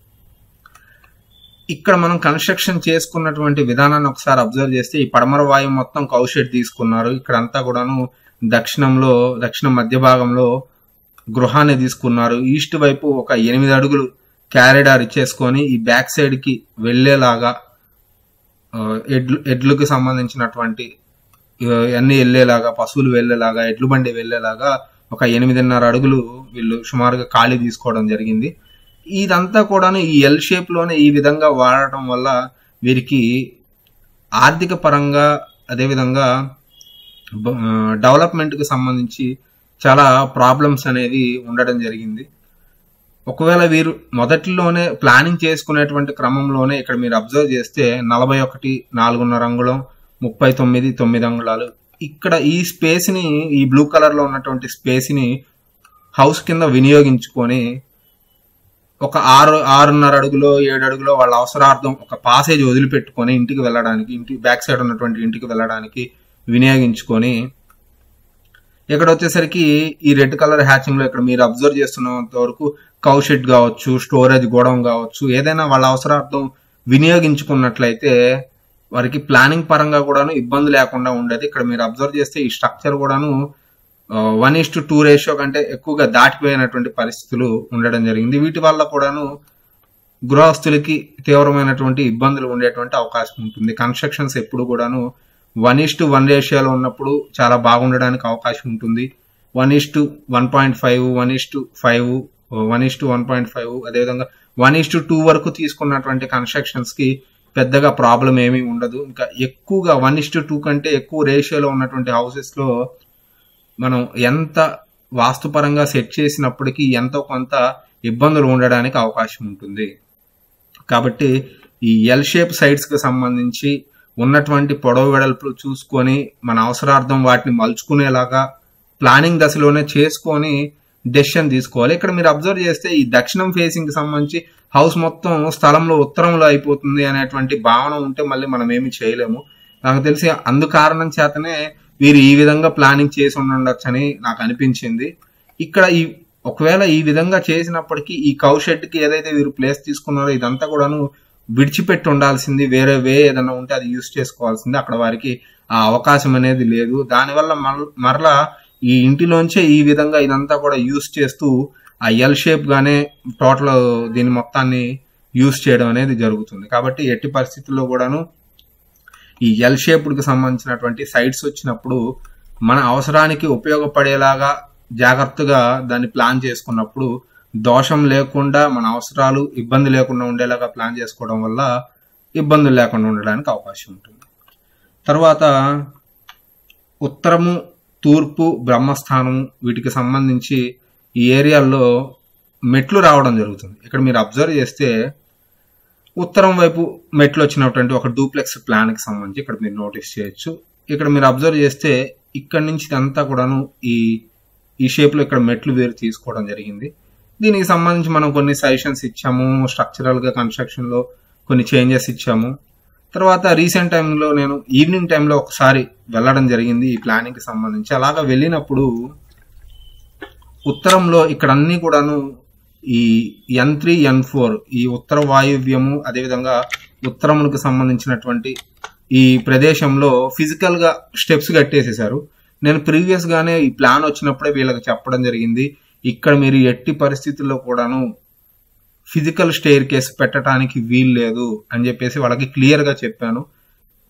ఇక్కడ మనం కన్స్ట్రక్షన్ చేసుకున్నటువంటి విధానాన్ని ఒకసారి అబ్జర్వ్ చేస్తే ఈ పడమర వాయువు మొత్తం కౌషెడ్ తీసుకున్నారు ఇక్కడ అంతా కూడాను దక్షిణంలో దక్షిణ మధ్య భాగంలో గృహాన్ని తీసుకున్నారు ఈస్ట్ వైపు ఒక ఎనిమిది అడుగులు క్యారిడార్ ఇచ్చేసుకొని ఈ బ్యాక్ సైడ్ కి వెళ్లేలాగా ఆ, ఎడ్లు ఎడ్లుకి సంబంధించినటువంటి ఆ, అన్ని వెళ్ళేలాగా పశువులు వెళ్ళేలాగా ఎడ్లు బండి వెళ్ళేలాగా ఒక ఎనిమిదిన్నర అడుగులు వీళ్ళు సుమారుగా ఖాళీ తీసుకోవడం జరిగింది ఇదంతా కూడాను ఈ ఎల్ షేప్ లోనే ఈ విధంగా వాడటం వల్ల వీరికి ఆర్థిక పరంగా అదేవిధంగా డెవలప్మెంట్ కి సంబంధించి చాలా ప్రాబ్లమ్స్ అనేది ఉండడం జరిగింది ఒకవేళ వీరు మొదటిలోనే ప్లానింగ్ చేసుకునేటువంటి క్రమంలోనే ఇక్కడ మీరు అబ్జర్వ్ చేస్తే నలభై ఒకటి నాలుగున్నర అంగుళం ముప్పై తొమ్మిది తొమ్మిది అంగుళాలు ఇక్కడ ఈ స్పేస్ ని ఈ బ్లూ కలర్ లో ఉన్నటువంటి స్పేస్ ని హౌస్ కింద వినియోగించుకొని ఒక ఆరు ఆరున్నర అడుగులో ఏడు అడుగులో వాళ్ళ అవసరార్థం ఒక పాసేజ్ వదిలిపెట్టుకొని ఇంటికి వెళ్ళడానికి ఇంటి బ్యాక్ సైడ్ ఉన్నటువంటి ఇంటికి వెళ్ళడానికి వినియోగించుకొని ఇక్కడ వచ్చేసరికి ఈ రెడ్ కలర్ హ్యాచింగ్ లో ఇక్కడ మీరు అబ్జర్వ్ చేస్తున్నంత వరకు కౌ షెడ్ కావచ్చు స్టోరేజ్ గోడౌన్ కావచ్చు ఏదైనా వాళ్ళ అవసరార్థం వినియోగించుకున్నట్లయితే వారికి ప్లానింగ్ పరంగా కూడాను ఇబ్బంది లేకుండా ఉండేది ఇక్కడ మీరు అబ్జర్వ్ చేస్తే ఈ స్ట్రక్చర్ కూడాను one is to two ratio కంటే ఎక్కువగా దాటిపోయినటువంటి పరిస్థితులు ఉండడం జరిగింది వీటి వల్ల కూడాను గృహస్థులకి తీవ్రమైనటువంటి ఇబ్బందులు ఉండేటువంటి అవకాశం ఉంటుంది కన్స్ట్రక్షన్స్ ఎప్పుడు కూడాను వన్ ఇస్ టు వన్ రేషియోలో ఉన్నప్పుడు చాలా బాగుండడానికి అవకాశం ఉంటుంది one is to one point five one is to five one is to one point five అదేవిధంగా వన్ ఇస్ టు టూ వరకు తీసుకున్నటువంటి కన్స్ట్రక్షన్స్ కి పెద్దగా ప్రాబ్లం ఏమీ ఉండదు ఇంకా ఎక్కువగా వన్ ఇస్ టు టూ కంటే ఎక్కువ రేషియోలో ఉన్నటువంటి హౌసెస్ లో మనం ఎంత వాస్తుపరంగా సెట్ చేసినప్పటికీ ఎంతో కొంత ఇబ్బందులు ఉండడానికి అవకాశం ఉంటుంది కాబట్టి ఈ ఎల్ షేప్ సైడ్స్ కి సంబంధించి ఉన్నటువంటి పొడవు వెడల్పులు చూసుకొని మన అవసరార్థం వాటిని మలుచుకునేలాగా ప్లానింగ్ దశలోనే చేసుకొని డెసిషన్ తీసుకోవాలి ఇక్కడ మీరు అబ్జర్వ్ చేస్తే ఈ దక్షిణం ఫేసింగ్ కి సంబంధించి హౌస్ మొత్తం స్థలంలో ఉత్తరంలో అయిపోతుంది అనేటువంటి భావన ఉంటే మళ్ళీ మనం ఏమి చేయలేము నాకు తెలిసి అందు కారణం చేతనే వీరు ఈ విధంగా ప్లానింగ్ చేసి ఉండొచ్చని నాకు అనిపించింది ఇక్కడ ఈ ఒకవేళ ఈ విధంగా చేసినప్పటికీ ఈ కౌ షెడ్ కి ఏదైతే వీరు ప్లేస్ తీసుకున్నారో ఇదంతా కూడాను విడిచిపెట్టి ఉండాల్సింది వేరే వే ఏదైనా ఉంటే అది యూస్ చేసుకోవాల్సింది అక్కడ వారికి ఆ అవకాశం అనేది లేదు దానివల్ల మర- మరలా ఈ ఇంటిలోంచే ఈ విధంగా ఇదంతా కూడా యూస్ చేస్తూ ఆ ఎల్ షేప్ గానే టోటల్ దీని మొత్తాన్ని యూస్ చేయడం అనేది జరుగుతుంది కాబట్టి ఎట్టి పరిస్థితుల్లో కూడాను ఈ ఎల్ షేప్డ్ కి సంబంధించినటువంటి సైట్స్ వచ్చినప్పుడు మన అవసరానికి ఉపయోగపడేలాగా జాగ్రత్తగా దాన్ని ప్లాన్ చేసుకున్నప్పుడు దోషం లేకుండా మన అవసరాలు ఇబ్బంది లేకుండా ఉండేలాగా ప్లాన్ చేసుకోవడం వల్ల ఇబ్బందులు లేకుండా ఉండడానికి అవకాశం ఉంటుంది తర్వాత ఉత్తరము తూర్పు బ్రహ్మస్థానం వీటికి సంబంధించి ఈ ఏరియాల్లో మెట్లు రావడం జరుగుతుంది ఇక్కడ మీరు అబ్జర్వ్ చేస్తే ఉత్తరం వైపు మెట్లు వచ్చినటువంటి ఒక డూప్లెక్స్ ప్లాన్ కి సంబంధించి ఇక్కడ మీరు నోటీస్ చేయొచ్చు ఇక్కడ మీరు అబ్జర్వ్ చేస్తే ఇక్కడ నుంచి ఇదంతా కూడాను ఈ ఈ షేప్ లో ఇక్కడ మెట్లు వేరు తీసుకోవడం జరిగింది దీనికి సంబంధించి మనం కొన్ని సజెషన్స్ ఇచ్చాము స్ట్రక్చరల్ గా కన్స్ట్రక్షన్ లో కొన్ని చేంజెస్ ఇచ్చాము తర్వాత రీసెంట్ టైంలో నేను ఈవినింగ్ టైంలో ఒకసారి వెళ్ళడం జరిగింది ఈ ప్లానింగ్ కి సంబంధించి అలాగా వెళ్ళినప్పుడు ఉత్తరంలో ఇక్కడ అన్ని కూడాను ఈ ఎన్ త్రీ ఎన్ ఫోర్ ఈ ఉత్తర వాయువ్యము అదేవిధంగా ఉత్తరములకు సంబంధించినటువంటి ఈ ప్రదేశంలో ఫిజికల్ గా స్టెప్స్ కట్టేసేసారు నేను ప్రీవియస్ గానే ఈ ప్లాన్ వచ్చినప్పుడే వీళ్ళకి చెప్పడం జరిగింది ఇక్కడ మీరు ఎట్టి పరిస్థితుల్లో కూడాను ఫిజికల్ స్టేర్ కేస్ పెట్టడానికి వీలు లేదు అని చెప్పేసి వాళ్ళకి క్లియర్ గా చెప్పాను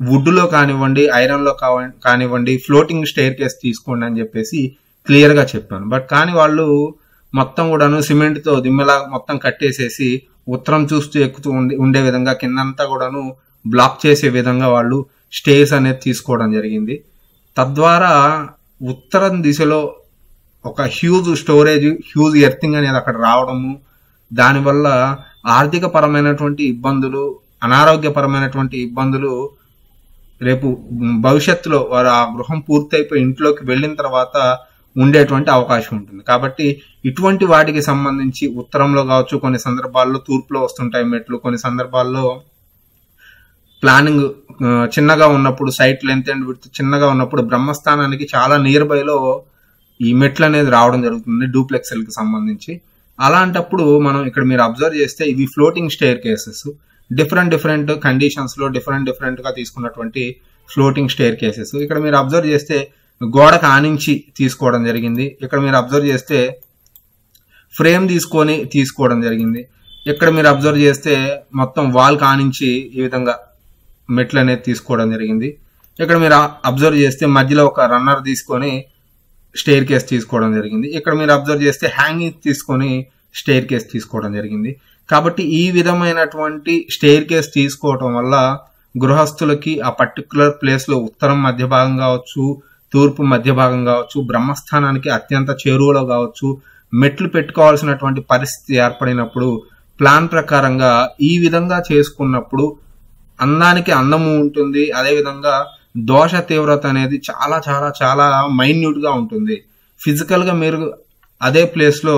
వుడ్లో కానివ్వండి ఐరన్లో కావ- కానివ్వండి ఫ్లోటింగ్ స్టేర్ కేస్ తీసుకోండి అని చెప్పేసి క్లియర్గా చెప్పాను బట్ కానీ వాళ్ళు మొత్తం కూడాను సిమెంట్తో దిమ్మెలా మొత్తం కట్టేసేసి ఉత్తరం చూస్తూ ఎక్కుతూ ఉండే ఉండే విధంగా కిందంతా కూడాను బ్లాక్ చేసే విధంగా వాళ్ళు స్టేస్ అనేది తీసుకోవడం జరిగింది తద్వారా ఉత్తరం దిశలో ఒక హ్యూజ్ స్టోరేజ్ హ్యూజ్ ఎర్తింగ్ అనేది అక్కడ రావడము దానివల్ల ఆర్థిక పరమైనటువంటి ఇబ్బందులు అనారోగ్యపరమైనటువంటి ఇబ్బందులు రేపు భవిష్యత్తులో వారు ఆ గృహం పూర్తయిపోయి ఇంట్లోకి వెళ్ళిన తర్వాత ఉండేటువంటి అవకాశం ఉంటుంది కాబట్టి ఇటువంటి వాటికి సంబంధించి ఉత్తరంలో కావచ్చు కొన్ని సందర్భాల్లో తూర్పులో వస్తుంటాయి మెట్లు కొన్ని సందర్భాల్లో ప్లానింగ్ ఆ, చిన్నగా ఉన్నప్పుడు సైట్ లెంత్ అండ్ విత్ చిన్నగా ఉన్నప్పుడు బ్రహ్మస్థానానికి చాలా నియర్ బైలో ఈ మెట్లు అనేది రావడం జరుగుతుంది డూప్లెక్సెల్ కి సంబంధించి అలాంటప్పుడు మనం ఇక్కడ మీరు అబ్జర్వ్ చేస్తే ఇవి floating staircases different different conditions లో డిఫరెంట్ డిఫరెంట్ గా తీసుకున్నటువంటి ఫ్లోటింగ్ స్టేర్ కేసెస్ ఇక్కడ మీరు అబ్జర్వ్ చేస్తే గోడకు ఆనించి తీసుకోవడం జరిగింది ఇక్కడ మీరు అబ్జర్వ్ చేస్తే ఫ్రేమ్ తీసుకొని తీసుకోవడం జరిగింది ఇక్కడ మీరు అబ్జర్వ్ చేస్తే మొత్తం వాల్ కానించి ఈ విధంగా మెట్లు అనేది తీసుకోవడం జరిగింది ఇక్కడ మీరు అబ్జర్వ్ చేస్తే మధ్యలో ఒక రన్నర్ తీసుకొని స్టేర్ కేస్ తీసుకోవడం జరిగింది ఇక్కడ మీరు అబ్జర్వ్ చేస్తే హ్యాంగింగ్ తీసుకొని స్టేర్ కేస్ తీసుకోవడం జరిగింది కాబట్టి ఈ విధమైనటువంటి స్టేర్ కేస్ తీసుకోవటం వల్ల గృహస్థులకి ఆ పర్టికులర్ ప్లేస్ లో ఉత్తరం మధ్య భాగం కావచ్చు తూర్పు మధ్య భాగం కావచ్చు బ్రహ్మస్థానానికి అత్యంత చేరువలో కావచ్చు మెట్లు పెట్టుకోవాల్సినటువంటి పరిస్థితి ఏర్పడినప్పుడు ప్లాన్ ప్రకారంగా ఈ విధంగా చేసుకున్నప్పుడు అందానికి అందము ఉంటుంది అదేవిధంగా దోష తీవ్రత అనేది చాలా చాలా చాలా మైన్యూట్ గా ఉంటుంది ఫిజికల్ గా మీరు అదే ప్లేస్ లో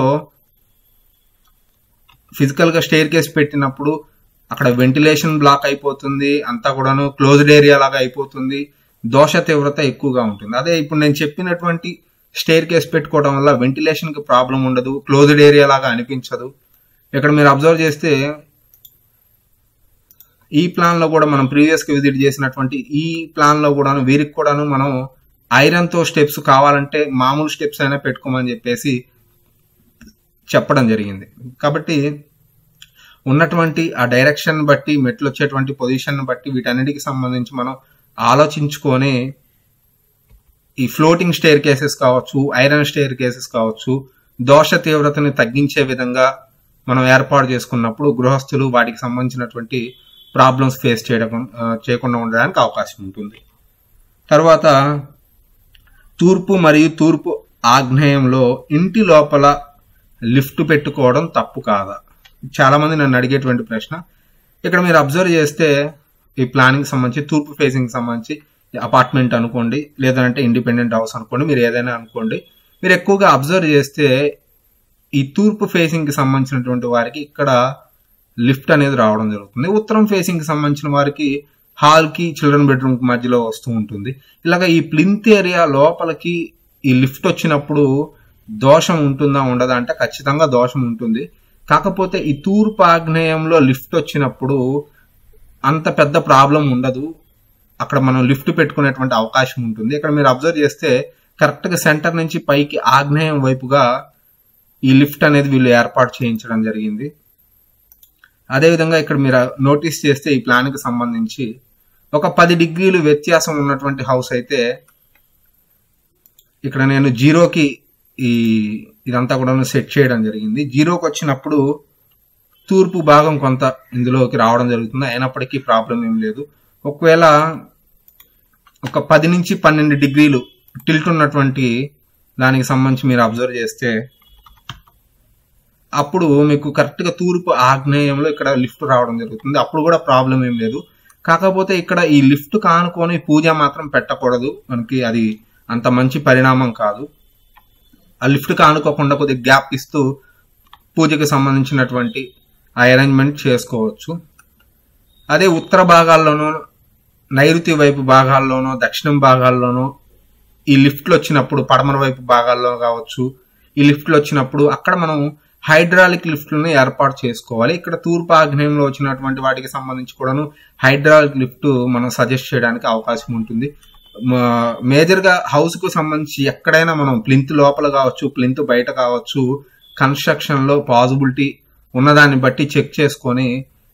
ఫిజికల్ గా స్టేర్ కేస్ పెట్టినప్పుడు అక్కడ వెంటిలేషన్ బ్లాక్ అయిపోతుంది అంతా కూడాను క్లోజ్డ్ ఏరియా లాగా అయిపోతుంది దోష తీవ్రత ఎక్కువగా ఉంటుంది అదే ఇప్పుడు నేను చెప్పినటువంటి స్టేర్ కేస్ పెట్టుకోవడం వల్ల వెంటిలేషన్ కి ప్రాబ్లం ఉండదు క్లోజ్డ్ ఏరియా లాగా అనిపించదు ఇక్కడ మీరు అబ్జర్వ్ చేస్తే ఈ ప్లాన్ లో కూడా మనం ప్రీవియస్ గా విజిట్ చేసినటువంటి ఈ ప్లాన్ లో కూడా వీరికి కూడాను మనం ఐరన్ తో స్టెప్స్ కావాలంటే మామూలు స్టెప్స్ అయినా పెట్టుకోమని చెప్పేసి చెప్పడం జరిగింది కాబట్టి ఉన్నటువంటి ఆ డైరెక్షన్ బట్టి మెట్లు వచ్చేటువంటి పొజిషన్ బట్టి వీటన్నిటికి సంబంధించి మనం ఆలోచించుకొని ఈ ఫ్లోటింగ్ స్టేర్ కేసెస్ కావచ్చు ఐరన్ స్టేర్ కేసెస్ కావచ్చు దోష తీవ్రతని తగ్గించే విధంగా మనం ఏర్పాటు చేసుకున్నప్పుడు గృహస్థులు వాటికి సంబంధించినటువంటి ప్రాబ్లమ్స్ ఫేస్ చేయడం ఆ, చేయకుండా ఉండడానికి అవకాశం ఉంటుంది తర్వాత తూర్పు మరియు తూర్పు ఆగ్నేయంలో ఇంటి లోపల లిఫ్ట్ పెట్టుకోవడం తప్పు కాదా చాలా మంది నన్ను అడిగేటువంటి ప్రశ్న ఇక్కడ మీరు అబ్జర్వ్ చేస్తే ఈ ప్లానింగ్ సంబంధించి తూర్పు ఫేసింగ్ సంబంధించి అపార్ట్మెంట్ అనుకోండి లేదంటే ఇండిపెండెంట్ హౌస్ అనుకోండి మీరు ఏదైనా అనుకోండి మీరు ఎక్కువగా అబ్జర్వ్ చేస్తే ఈ తూర్పు ఫేసింగ్ కి సంబంధించినటువంటి వారికి ఇక్కడ లిఫ్ట్ అనేది రావడం జరుగుతుంది ఉత్తరం ఫేసింగ్ కి సంబంధించిన వారికి హాల్ కి చిల్డ్రన్ బెడ్రూమ్ కి మధ్యలో వస్తూ ఉంటుంది ఇలాగ ఈ ప్లింత్ ఏరియా లోపలికి ఈ లిఫ్ట్ వచ్చినప్పుడు దోషం ఉంటుందా ఉండదా అంటే ఖచ్చితంగా దోషం ఉంటుంది కాకపోతే ఈ తూర్పు ఆగ్నేయంలో లిఫ్ట్ వచ్చినప్పుడు అంత పెద్ద ప్రాబ్లం ఉండదు అక్కడ మనం లిఫ్ట్ పెట్టుకునేటువంటి అవకాశం ఉంటుంది ఇక్కడ మీరు అబ్జర్వ్ చేస్తే కరెక్ట్ గా సెంటర్ నుంచి పైకి ఆగ్నేయం వైపుగా ఈ లిఫ్ట్ అనేది వీళ్ళు ఏర్పాటు చేయించడం జరిగింది అదేవిధంగా ఇక్కడ మీరు నోటీస్ చేస్తే ఈ ప్లాన్ కి సంబంధించి ఒక పది డిగ్రీలు వ్యత్యాసం ఉన్నటువంటి హౌస్ అయితే ఇక్కడ నేను జీరోకి ఈ ఇదంతా కూడా సెట్ చేయడం జరిగింది జీరోకి వచ్చినప్పుడు తూర్పు భాగం కొంత ఇందులోకి రావడం జరుగుతుంది అయినప్పటికీ ప్రాబ్లం ఏం లేదు ఒకవేళ ఒక పది నుంచి పన్నెండు డిగ్రీలు టిల్ట్ ఉన్నటువంటి దానికి సంబంధించి మీరు అబ్జర్వ్ చేస్తే అప్పుడు మీకు కరెక్ట్ గా తూర్పు ఆగ్నేయంలో ఇక్కడ లిఫ్ట్ రావడం జరుగుతుంది అప్పుడు కూడా ప్రాబ్లం ఏం లేదు కాకపోతే ఇక్కడ ఈ లిఫ్ట్ కానుకొని పూజ మాత్రం పెట్టకూడదు మనకి అది అంత మంచి పరిణామం కాదు ఆ లిఫ్ట్ కానుకోకుండా కొద్దిగా గ్యాప్ ఇస్తూ పూజకి సంబంధించినటువంటి ఆ అరేంజ్మెంట్ చేసుకోవచ్చు అదే ఉత్తర భాగాల్లోనూ నైరుతి వైపు భాగాల్లోనూ దక్షిణం భాగాల్లోనూ ఈ లిఫ్ట్లు వచ్చినప్పుడు పడమర వైపు భాగాల్లో కావచ్చు ఈ లిఫ్ట్లు వచ్చినప్పుడు అక్కడ మనం హైడ్రాలిక్ లిఫ్ట్లను ఏర్పాటు చేసుకోవాలి ఇక్కడ తూర్పు ఆగ్నేయంలో వచ్చినటువంటి వాటికి సంబంధించి కూడాను హైడ్రాలిక్ లిఫ్ట్ మనం సజెస్ట్ చేయడానికి అవకాశం ఉంటుంది మేజర్ గా హౌస్ కు సంబంధించి ఎక్కడైనా మనం ప్లింత్ లోపల కావచ్చు ప్లింత్ బయట కావచ్చు కన్స్ట్రక్షన్ లో పాసిబిలిటీ ఉన్నదాన్ని బట్టి చెక్ చేసుకొని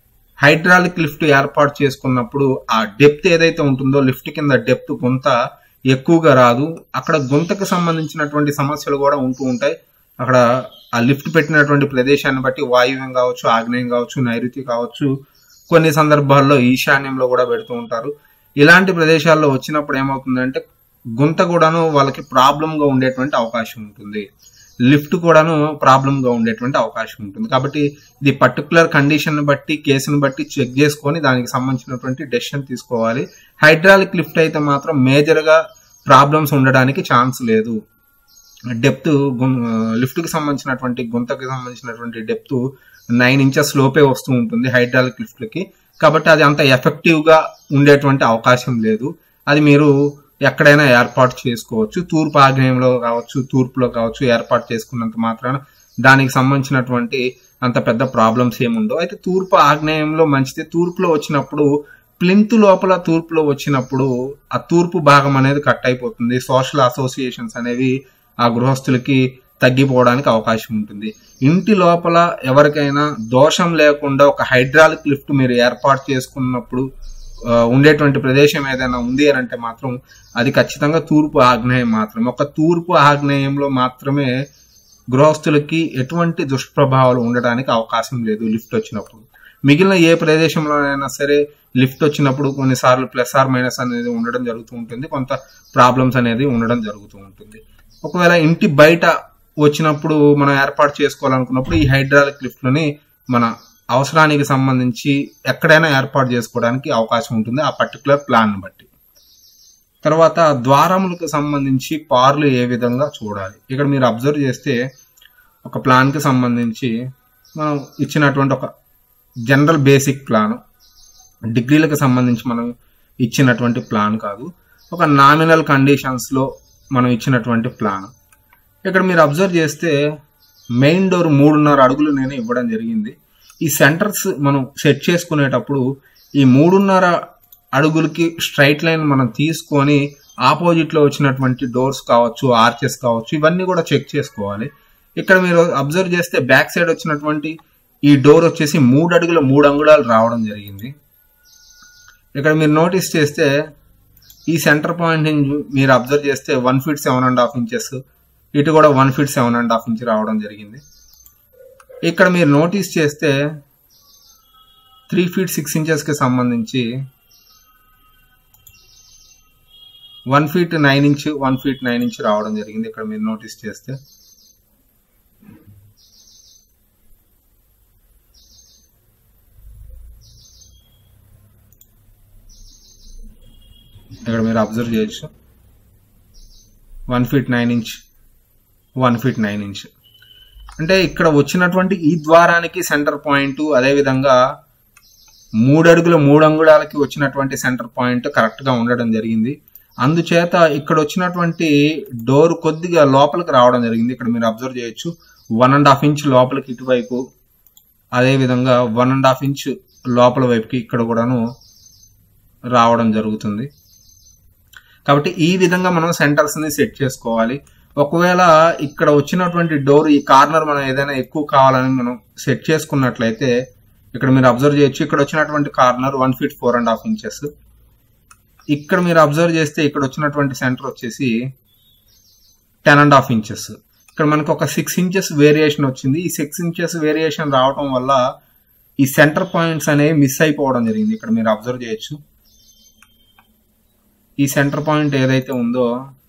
హైడ్రాలిక్ లిఫ్ట్ ఏర్పాటు చేసుకున్నప్పుడు ఆ డెప్త్ ఏదైతే ఉంటుందో లిఫ్ట్ కింద డెప్త్ గుంత ఎక్కువగా రాదు అక్కడ గుంతకు సంబంధించినటువంటి సమస్యలు కూడా ఉంటూ ఉంటాయి అక్కడ ఆ లిఫ్ట్ పెట్టినటువంటి ప్రదేశాన్ని బట్టి వాయువ్యం కావచ్చు ఆగ్నేయం కావచ్చు నైరుతి కావచ్చు కొన్ని సందర్భాల్లో ఈశాన్యంలో కూడా పెడుతూ ఉంటారు ఇలాంటి ప్రదేశాల్లో వచ్చినప్పుడు ఏమవుతుందంటే గుంత కూడాను వాళ్ళకి ప్రాబ్లం గా ఉండేటువంటి అవకాశం ఉంటుంది లిఫ్ట్ కూడాను ప్రాబ్లం గా ఉండేటువంటి అవకాశం ఉంటుంది కాబట్టి ఇది పర్టికులర్ కండిషన్ బట్టి కేసును బట్టి చెక్ చేసుకొని దానికి సంబంధించినటువంటి డెసిషన్ తీసుకోవాలి హైడ్రాలిక్ లిఫ్ట్ అయితే మాత్రం మేజర్ గా ప్రాబ్లమ్స్ ఉండడానికి ఛాన్స్ లేదు డెప్త్ లిఫ్ట్ కి సంబంధించినటువంటి గుంతకి సంబంధించినటువంటి డెప్త్ నైన్ ఇంచెస్ లోపే వస్తూ ఉంటుంది హైడ్రాలిక్ లిఫ్ట్లకి కాబట్టి అది అంత ఎఫెక్టివ్ గా ఉండేటువంటి అవకాశం లేదు అది మీరు ఎక్కడైనా ఏర్పాటు చేసుకోవచ్చు తూర్పు ఆగ్నేయంలో కావచ్చు తూర్పులో కావచ్చు ఏర్పాటు చేసుకున్నంత మాత్రాన దానికి సంబంధించినటువంటి అంత పెద్ద ప్రాబ్లమ్స్ ఏముండవు అయితే తూర్పు ఆగ్నేయంలో మంచిది తూర్పులో వచ్చినప్పుడు ప్లింత్ లోపల తూర్పులో వచ్చినప్పుడు ఆ తూర్పు భాగం అనేది కట్ అయిపోతుంది సోషల్ అసోసియేషన్స్ అనేవి ఆ గృహస్థులకి తగ్గిపోవడానికి అవకాశం ఉంటుంది ఇంటి లోపల ఎవరికైనా దోషం లేకుండా ఒక హైడ్రాలిక్ లిఫ్ట్ మీరు ఏర్పాటు చేసుకున్నప్పుడు ఉండేటువంటి ప్రదేశం ఏదైనా ఉంది అని అంటే మాత్రం అది ఖచ్చితంగా తూర్పు ఆగ్నేయం మాత్రమే ఒక తూర్పు ఆగ్నేయంలో మాత్రమే గృహస్థులకి ఎటువంటి దుష్ప్రభావాలు ఉండడానికి అవకాశం లేదు లిఫ్ట్ వచ్చినప్పుడు మిగిలిన ఏ ప్రదేశంలోనైనా సరే లిఫ్ట్ వచ్చినప్పుడు కొన్నిసార్లు ప్లస్ ఆర్ మైనస్ అనేది ఉండడం జరుగుతూ ఉంటుంది కొంత ప్రాబ్లమ్స్ అనేది ఉండడం జరుగుతూ ఉంటుంది ఒకవేళ ఇంటి బయట వచ్చినప్పుడు మనం ఏర్పాటు చేసుకోవాలనుకున్నప్పుడు ఈ హైడ్రాలిక్ లిఫ్ట్లని మన అవసరానికి సంబంధించి ఎక్కడైనా ఏర్పాటు చేసుకోవడానికి అవకాశం ఉంటుంది ఆ పర్టికులర్ ప్లాన్ బట్టి తర్వాత ద్వారములకు సంబంధించి పార్లు ఏ విధంగా చూడాలి ఇక్కడ మీరు అబ్జర్వ్ చేస్తే ఒక ప్లాన్కి సంబంధించి మనం ఇచ్చినటువంటి ఒక జనరల్ బేసిక్ ప్లాన్ డిగ్రీలకు సంబంధించి మనం ఇచ్చినటువంటి ప్లాన్ కాదు ఒక నామినల్ కండిషన్స్లో మనం ఇచ్చినటువంటి ప్లాన్ ఇక్కడ మీరు అబ్జర్వ్ చేస్తే మెయిన్ డోర్ మూడున్నర అడుగులు నేను ఇవ్వడం జరిగింది ఈ సెంటర్స్ మనం సెట్ చేసుకునేటప్పుడు ఈ మూడున్నర అడుగులకి స్ట్రైట్ లైన్ మనం తీసుకొని ఆపోజిట్ లో వచ్చినటువంటి డోర్స్ కావచ్చు ఆర్చెస్ కావచ్చు ఇవన్నీ కూడా చెక్ చేసుకోవాలి ఇక్కడ మీరు అబ్జర్వ్ చేస్తే బ్యాక్ సైడ్ వచ్చినటువంటి ఈ డోర్ వచ్చేసి మూడు అడుగుల మూడు అంగుళాలు రావడం జరిగింది ఇక్కడ మీరు నోటీస్ చేస్తే ఈ సెంటర్ పాయింట్ నుంచి మీరు అబ్జర్వ్ చేస్తే one feet seven and half inches ఇటు కూడా one feet seven and half inch రావడం జరిగింది ఇక్కడ మీరు నోటీస్ చేస్తే త్రీ ఫీట్ సిక్స్ ఇంచెస్కి సంబంధించి one feet nine inch one feet nine inch రావడం జరిగింది ఇక్కడ మీరు నోటీస్ చేస్తే ఇక్కడ మీరు అబ్జర్వ్ చేయొచ్చు one feet nine inch one feet nine inch అంటే ఇక్కడ వచ్చినటువంటి ఈ ద్వారానికి సెంటర్ పాయింట్ అదేవిధంగా మూడు అడుగుల మూడు అంగుళాలకి వచ్చినటువంటి సెంటర్ పాయింట్ కరెక్ట్ గా ఉండడం జరిగింది అందుచేత ఇక్కడ వచ్చినటువంటి డోర్ కొద్దిగా లోపలికి రావడం జరిగింది ఇక్కడ మీరు అబ్జర్వ్ చేయొచ్చు వన్ అండ్ హాఫ్ ఇంచ్ లోపలికి ఇటువైపు అదే విధంగా వన్ అండ్ హాఫ్ ఇంచ్ లోపల వైపుకి ఇక్కడ కూడాను రావడం జరుగుతుంది కాబట్టి ఈ విధంగా మనం సెంటర్స్ ని సెట్ చేసుకోవాలి ఒకవేళ ఇక్కడ వచ్చినటువంటి డోర్ ఈ కార్నర్ మనం ఏదైనా ఎక్కువ కావాలని మనం సెట్ చేసుకున్నట్లయితే ఇక్కడ మీరు అబ్జర్వ్ చేయొచ్చు ఇక్కడ వచ్చినటువంటి corner one feet four and half inches ఇక్కడ మీరు అబ్జర్వ్ చేస్తే ఇక్కడ వచ్చినటువంటి సెంటర్ వచ్చేసి టెన్ అండ్ హాఫ్ ఇంచెస్ ఇక్కడ మనకు ఒక సిక్స్ ఇంచెస్ వేరియేషన్ వచ్చింది ఈ సిక్స్ ఇంచెస్ వేరియేషన్ రావడం వల్ల ఈ సెంటర్ పాయింట్స్ అనేవి మిస్ అయిపోవడం జరిగింది ఇక్కడ మీరు అబ్జర్వ్ చేయొచ్చు ఈ సెంటర్ పాయింట్ ఏదైతే ఉందో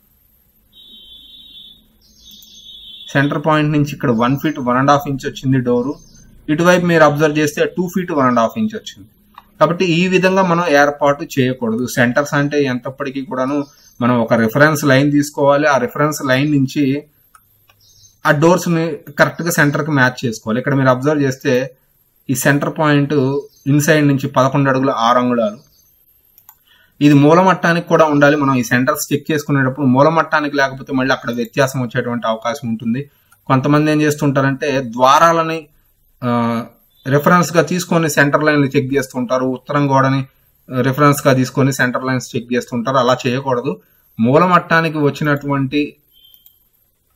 సెంటర్ పాయింట్ నుంచి ఇక్కడ one feet one and half inch వచ్చింది డోరు ఇటువైపు మీరు అబ్జర్వ్ చేస్తే two feet one and half inch వచ్చింది కాబట్టి ఈ విధంగా మనం ఏర్పాటు చేయకూడదు సెంటర్స్ అంటే ఎంతప్పటికీ కూడాను మనం ఒక రిఫరెన్స్ లైన్ తీసుకోవాలి ఆ రిఫరెన్స్ లైన్ నుంచి ఆ డోర్స్ ని కరెక్ట్ గా సెంటర్ కి మ్యాచ్ చేసుకోవాలి ఇక్కడ మీరు అబ్జర్వ్ చేస్తే ఈ సెంటర్ పాయింట్ ఇన్సైడ్ నుంచి పదకొండు అడుగుల ఆరు అంగుళాలు ఇది మూలమట్టానికి కూడా ఉండాలి మనం ఈ సెంటర్స్ చెక్ చేసుకునేటప్పుడు మూలమట్టానికి లేకపోతే మళ్ళీ అక్కడ వ్యత్యాసం వచ్చేటువంటి అవకాశం ఉంటుంది కొంతమంది ఏం చేస్తుంటారంటే ద్వారాలని రిఫరెన్స్ గా తీసుకొని సెంటర్ లైన్ చెక్ చేస్తుంటారు ఉత్తరం గోడని రిఫరెన్స్ గా తీసుకొని సెంటర్ లైన్స్ చెక్ చేస్తుంటారు అలా చేయకూడదు మూలమట్టానికి వచ్చినటువంటి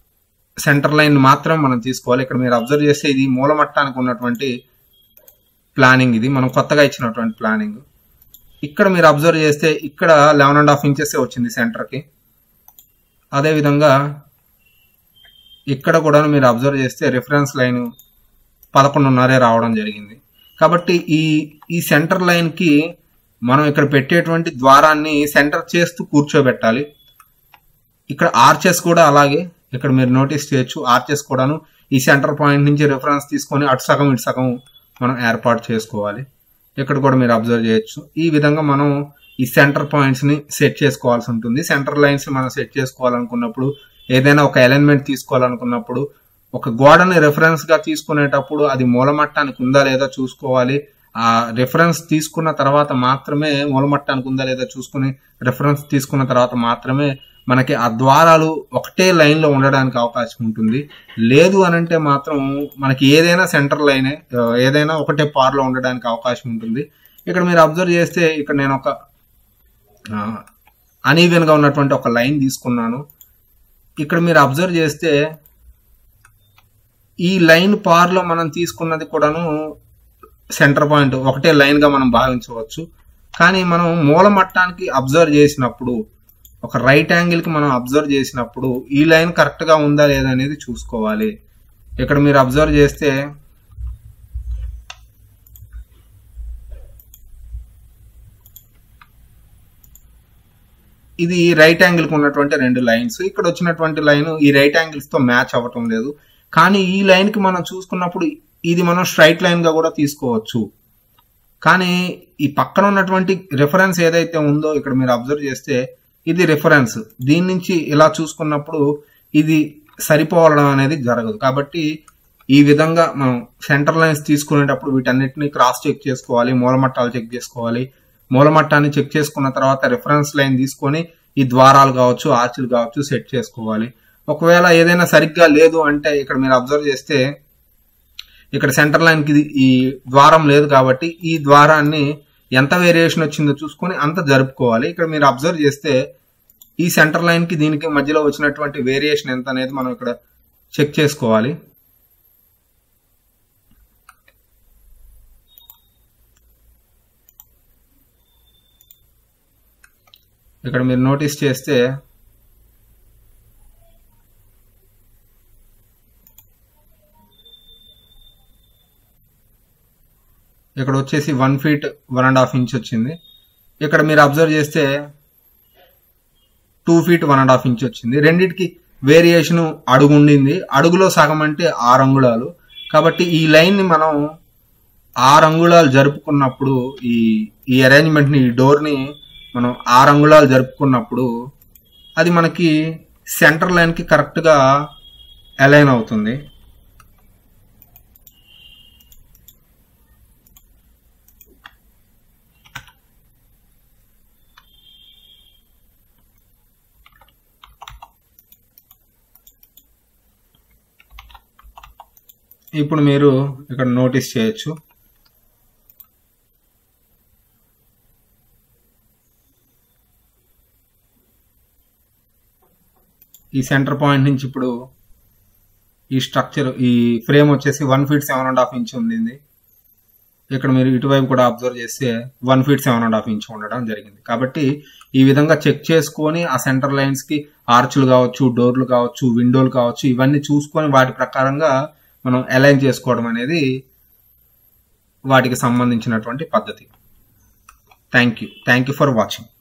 సెంటర్ లైన్ మాత్రం మనం తీసుకోవాలి ఇక్కడ మీరు అబ్జర్వ్ చేస్తే ఇది మూలమట్టానికి ఉన్నటువంటి ప్లానింగ్ ఇది మనం కొత్తగా ఇచ్చినటువంటి ప్లానింగ్ ఇక్కడ మీరు అబ్జర్వ్ చేస్తే ఇక్కడ లెవెన్ అండ్ హాఫ్ ఇంచెస్ వచ్చింది సెంటర్కి అదేవిధంగా ఇక్కడ కూడా మీరు అబ్జర్వ్ చేస్తే రిఫరెన్స్ లైన్ పదకొండున్నరే రావడం జరిగింది కాబట్టి ఈ ఈ సెంటర్ లైన్కి మనం ఇక్కడ పెట్టేటువంటి ద్వారాన్ని సెంటర్ చేస్తూ కూర్చోబెట్టాలి ఇక్కడ ఆర్చెస్ కూడా అలాగే ఇక్కడ మీరు నోటీస్ చేయొచ్చు ఆర్చెస్ కూడాను ఈ సెంటర్ పాయింట్ నుంచి రిఫరెన్స్ తీసుకొని అటు సగం ఇటు సగం మనం ఏర్పాటు చేసుకోవాలి ఇక్కడ కూడా మీరు అబ్జర్వ్ చేయొచ్చు ఈ విధంగా మనం ఈ సెంటర్ పాయింట్స్ ని సెట్ చేసుకోవాల్సి ఉంటుంది సెంటర్ లైన్స్ మనం సెట్ చేసుకోవాలనుకున్నప్పుడు ఏదైనా ఒక ఎలిమెంట్ తీసుకోవాలనుకున్నప్పుడు ఒక గోడని రెఫరెన్స్ గా తీసుకునేటప్పుడు అది మూలమట్టానికి ఉందా లేదా చూసుకోవాలి ఆ రెఫరెన్స్ తీసుకున్న తర్వాత మాత్రమే మూలమట్టానికి ఉందా లేదా చూసుకుని రెఫరెన్స్ తీసుకున్న తర్వాత మాత్రమే మనకి ఆ ద్వారాలు ఒకటే లైన్ లో ఉండడానికి అవకాశం ఉంటుంది లేదు అని అంటే మాత్రం మనకి ఏదైనా సెంటర్ లైనే ఆ, ఏదైనా ఒకటే పార్ లో ఉండడానికి అవకాశం ఉంటుంది ఇక్కడ మీరు అబ్జర్వ్ చేస్తే ఇక్కడ నేను ఒక అనీవెన్ గా ఉన్నటువంటి ఒక లైన్ తీసుకున్నాను ఇక్కడ మీరు అబ్జర్వ్ చేస్తే ఈ లైన్ పార్ లో మనం తీసుకున్నది కూడాను సెంటర్ పాయింట్ ఒకటే లైన్ గా మనం భావించవచ్చు కానీ మనం మూలమట్టానికి అబ్జర్వ్ చేసినప్పుడు ఒక రైట్ యాంగిల్ కి మనం అబ్జర్వ్ చేసినప్పుడు ఈ లైన్ కరెక్ట్ గా ఉందా లేదా అనేది చూసుకోవాలి ఇక్కడ మీరు అబ్జర్వ్ చేస్తే ఇది రైట్ యాంగిల్ కు ఉన్నటువంటి రెండు లైన్స్ ఇక్కడ వచ్చినటువంటి లైన్ ఈ రైట్ యాంగిల్స్ తో మ్యాచ్ అవ్వటం లేదు కానీ ఈ లైన్ కి మనం చూసుకున్నప్పుడు ఇది మనం స్ట్రైట్ లైన్ గా కూడా తీసుకోవచ్చు కానీ ఈ పక్కన ఉన్నటువంటి రిఫరెన్స్ ఏదైతే ఉందో ఇక్కడ మీరు అబ్జర్వ్ చేస్తే ఇది రిఫరెన్స్ దీని నుంచి ఇలా చూసుకున్నప్పుడు ఇది సరిపోవడం అనేది జరగదు కాబట్టి ఈ విధంగా మనం సెంటర్ లైన్స్ తీసుకునేటప్పుడు వీటన్నిటిని క్రాస్ చెక్ చేసుకోవాలి మూలమట్టాలు చెక్ చేసుకోవాలి మూలమట్టాన్ని చెక్ చేసుకున్న తర్వాత రిఫరెన్స్ లైన్ తీసుకొని ఈ ద్వారాలు కావచ్చు ఆర్చులు కావచ్చు సెట్ చేసుకోవాలి ఒకవేళ ఏదైనా సరిగ్గా లేదు అంటే ఇక్కడ మీరు అబ్జర్వ్ చేస్తే ఇక్కడ సెంటర్ లైన్ కి ఇది- ఈ ద్వారం లేదు కాబట్టి ఈ ద్వారాన్ని ఎంత వేరియేషన్ వచ్చిందో చూసుకొని అంత జరుపుకోవాలి ఇక్కడ మీరు అబ్జర్వ్ చేస్తే ఈ సెంటర్ లైన్ కి దీనికి మధ్యలో వచ్చినటువంటి వేరియేషన్ ఎంత అనేది మనం ఇక్కడ చెక్ చేసుకోవాలి ఇక్కడ మీరు నోటీస్ చేస్తే ఇక్కడ వచ్చేసి one feet one and half inch వచ్చింది ఇక్కడ మీరు అబ్జర్వ్ చేస్తే two feet one and half inch వచ్చింది రెండిటికి వేరియేషన్ అడుగు ఉండింది అడుగులో సగం అంటే ఆరు అంగుళాలు కాబట్టి ఈ లైన్ ని మనం ఆరు అంగుళాలు జరుపుకున్నప్పుడు ఈ ఈ అరేంజ్మెంట్ ని ఈ డోర్ ని మనం ఆరు అంగుళాలు జరుపుకున్నప్పుడు అది మనకి సెంటర్ లైన్ కి కరెక్ట్ గా అలైన్ అవుతుంది ఇప్పుడు మీరు ఇక్కడ నోటీస్ చేయొచ్చు ఈ సెంటర్ పాయింట్ నుంచి ఇప్పుడు ఈ స్ట్రక్చర్ ఈ ఫ్రేమ్ వచ్చేసి one feet seven and half inch ఉండింది ఇక్కడ మీరు ఇటువైపు కూడా అబ్జర్వ్ చేస్తే one feet seven and half inch ఉండడం జరిగింది కాబట్టి ఈ విధంగా చెక్ చేసుకొని ఆ సెంటర్ లైన్స్ కి ఆర్చులు కావచ్చు డోర్లు కావచ్చు విండోలు కావచ్చు ఇవన్నీ చూసుకొని వాటి ప్రకారంగా మనం అలైన్ చేసుకోవడం అనేది వాటికి సంబంధించినటువంటి పద్ధతి thank you thank you for watching